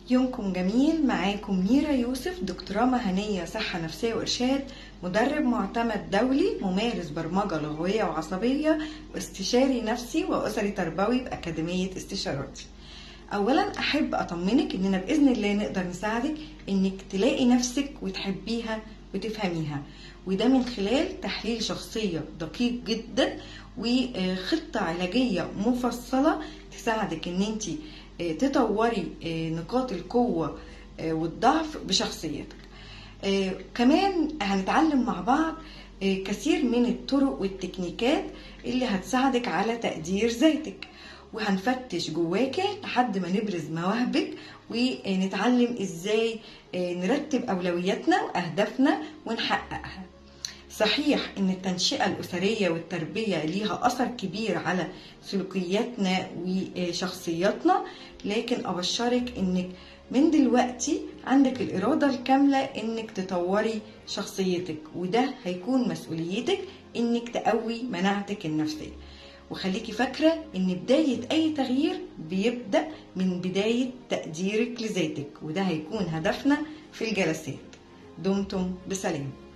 يومكم جميل معاكم ميرا يوسف دكتوراه مهنية صحة نفسية وإرشاد مدرب معتمد دولي ممارس برمجة لغوية وعصبية واستشاري نفسي وأسري تربوي بأكاديمية استشاراتي أولا أحب أطمنك إننا بإذن الله نقدر نساعدك إنك تلاقي نفسك وتحبيها وتفهميها وده من خلال تحليل شخصية دقيق جدا وخطة علاجية مفصلة تساعدك ان انت تطوري نقاط القوة والضعف بشخصيتك كمان هنتعلم مع بعض كثير من الطرق والتكنيكات اللي هتساعدك على تقدير ذاتك وهنفتش جواك لحد ما نبرز مواهبك ونتعلم ازاي نرتب اولوياتنا واهدافنا ونحققها صحيح ان التنشئه الاسريه والتربيه ليها اثر كبير على سلوكياتنا وشخصياتنا لكن ابشرك انك من دلوقتي عندك الاراده الكامله انك تطوري شخصيتك وده هيكون مسؤوليتك انك تقوي مناعتك النفسيه وخليكي فاكرة إن بداية أي تغيير بيبدأ من بداية تقديرك لذاتك وده هيكون هدفنا في الجلسات دمتم بسلام